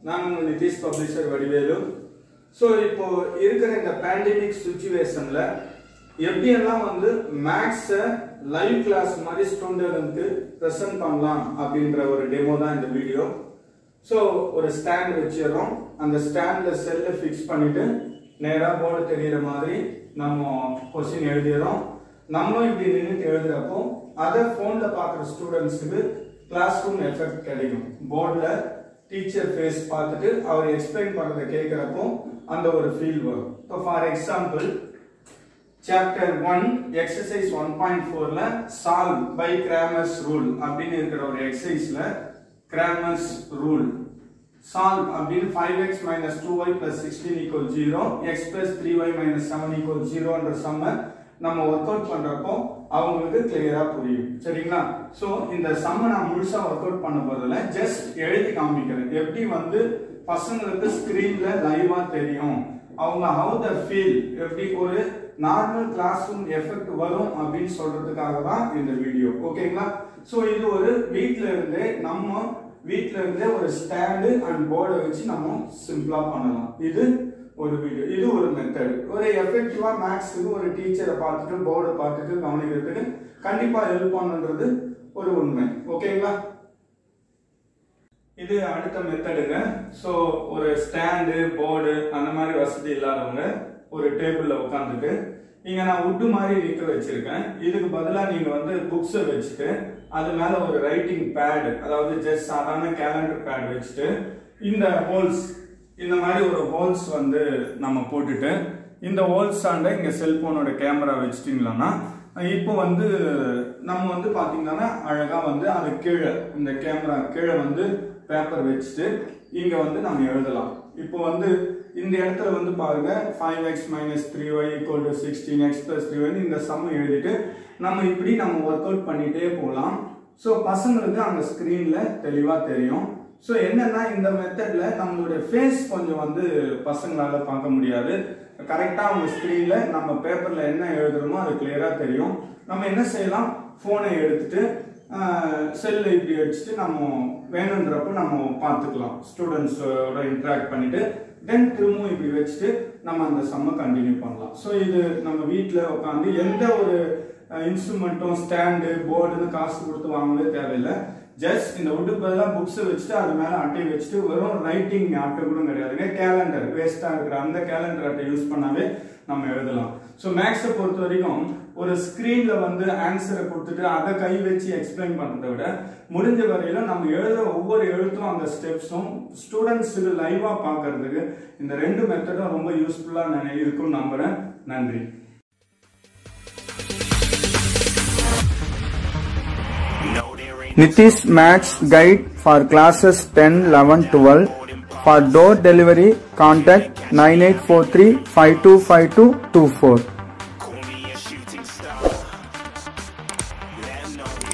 நான் உங்கள் Nitish publisher Vadivelu so இப்போ இருக்கிற இந்த பேண்டமிக் சுச்சுவேஷன்ல எப்படியெல்லாம் வந்து மேக்ஸை லைவ் கிளாஸ் மாதிரி ஸ்டூடெண்ட்க்கு ப்ரெசென்ட் பண்ணலாம் அப்படின்ற ஒரு டெமோ தான் இந்த வீடியோ ஸோ ஒரு ஸ்டாண்ட் வச்சிடுறோம் அந்த ஸ்டாண்டில் செல்லை ஃபிக்ஸ் பண்ணிட்டு நேராக போர்டு தெரியிற மாதிரி நம்ம கொஸ்டின் எழுதிடுறோம் நம்மளும் இப்படி நின்றுட்டு எழுதுறப்போ அதை ஃபோனில் பார்க்குற ஸ்டூடெண்ட்ஸுக்கு கிளாஸ் ரூம் எஃபெக்ட் கிடைக்கும் போர்டில் டீச்சர் ஃபேஸ் பார்த்துட்டு அவர் எக்ஸ்பிளைன் பண்ணுறதை கேட்குறப்போ அந்த ஒரு ஃபீல் வரும் இப்போ for example chapter one exercise one point ஃபோர்ல சால்வ் பை கிராமர்ஸ் ரூல் அப்படின்னு இருக்கிற ஒரு எக்ஸசைஸ்ல கிராமர்ஸ் ரூல் சால்வ் அப்படின்னு five x minus two y plus sixteen equal zero x plus three y minus seven equal ஜீரோன்ற சம்ம நம்ம ஒர்க் அவுட் பண்றப்போ அவங்களுக்கு கிளியரா புரியும் சரிங்களா சோ இந்த சம்ம நான் முழுசா ஒர்க் அவுட் பண்ண போறதுல ஜஸ்ட் எழுதி காமிக்கிறேன் எப்படி வந்து பசங்களுக்கு ஸ்கிரீன்ல லைவா தெரியும் அவங்க ஹவு த ஃபீல் எப்படி ஒரு நார்மல் கிளாஸ் ரூம் எஃபெக்ட் வரும் அப்படின்னு சொல்றதுக்காக தான் இந்த வீடியோ ஓகேங்களா சோ இது ஒரு வீட்ல இருந்தே நம்ம வீட்ல இருந்தே ஒரு ஸ்டாண்டு அண்ட் போர்டை வச்சு நம்ம சிம்பிளா பண்ணலாம் இது ஒரு வீடியோ இது ஒரு மெத்தட் ஒரு எஃபெக்டிவா மேக்ஸுக்கு ஒரு டீச்சரை பார்த்துட்டு போர்டை பார்த்துட்டு கவனிக்கிறதுக்கு கண்டிப்பா ஹெல்ப் பண்ணுன்றது ஒரு உண்மை ஓகேங்களா இது அடுத்த மெத்தடுங்க ஸோ ஒரு ஸ்டாண்டு போர்டு அந்த மாதிரி வசதி இல்லாதவங்க ஒரு டேபிள்ல உட்காந்துட்டு இங்க நான் உட்டு மாதிரி நிக்க வச்சிருக்கேன் இதுக்கு பதிலாக நீங்க வந்து புக்ஸை வச்சுட்டு அது மேல ஒரு ரைட்டிங் பேட் அதாவது ஜஸ்ட் சாதாரண கேலண்டர் பேட் வச்சுட்டு இந்த ஹோல்ஸ் இந்த மாதிரி ஒரு ஹோல்ஸ் வந்து நம்ம போட்டுட்டு இந்த ஹோல்ஸ் ஆண்ட இங்க செல்போனோட கேமரா வச்சிட்டீங்களா இப்போ வந்து நம்ம வந்து பாத்தீங்கன்னா அழகா வந்து அது கீழே இந்த கேமரா கீழே வந்து பேப்பர் வச்சுட்டு இங்க வந்து நம்ம எழுதலாம் இப்போ வந்து இந்த இடத்துல வந்து பாருங்க five x minus three y equal to sixteen x plus three y இந்த சம் எழுதிட்டு நம்ம இப்படி நம்ம ஒர்க் அவுட் பண்ணிட்டே போகலாம் ஸோ பசங்களுக்கு அந்த ஸ்க்ரீன்ல தெளிவா தெரியும் ஸோ என்னன்னா இந்த மெத்தட்ல நம்மளுடைய ஃபேஸ் கொஞ்சம் வந்து பசங்களால பார்க்க முடியாது கரெக்டாக அவங்க ஸ்க்ரீன்ல நம்ம பேப்பர்ல என்ன எழுதுறோமோ அது கிளியரா தெரியும் நம்ம என்ன செய்யலாம் ஃபோனை எடுத்துட்டு செல்ல இப்படி வச்சுட்டு நம்ம வேணுன்றப்ப நம்ம பார்த்துக்கலாம் ஸ்டூடெண்ட்ஸோட இன்ட்ராக்ட் பண்ணிட்டு தென் திரும்பவும் இப்படி வச்சுட்டு நம்ம அந்த செம்ம கண்டினியூ பண்ணலாம் ஸோ இது நம்ம வீட்டில் உட்காந்து எந்த ஒரு இன்ஸ்ட்ருமெண்ட்டும் ஸ்டாண்டு போர்டுன்னு காசு கொடுத்து வாங்கவே தேவையில்லை ஜஸ்ட் இந்த உட்டுக்கு பதிலாக புக்ஸை வச்சுட்டு அது மேலே அட்டை வச்சுட்டு வெறும் ரைட்டிங் அட்டை கூட கிடையாதுங்க கேலண்டர் வேஸ்ட்டாக இருக்கிற அந்த கேலண்டர் அட்டை யூஸ் பண்ணாவே நம்ம எழுதலாம் ஸோ மேக்ஸை பொறுத்த வரைக்கும் ஒரு ஸ்க்ரீன்ல வந்து ஆன்சரை கொடுத்துட்டு அதை கை வச்சு எக்ஸ்பிளைன் பண்றதை விட முடிஞ்ச வரையில நம்ம எழுதுற ஒவ்வொரு எழுத்தும் அந்த ஸ்டெப்ஸும் ஸ்டூடெண்ட்ஸுக்கு லைவா பார்க்கறதுக்கு இந்த ரெண்டு மெத்தடும் ரொம்ப யூஸ்ஃபுல்லா இருக்கும்னு நம்புறேன் நன்றி Nitish Maths Guide for classes 10, 11, 12. For door delivery, contact 9843 525224. Call me a shooting star. Let 'em know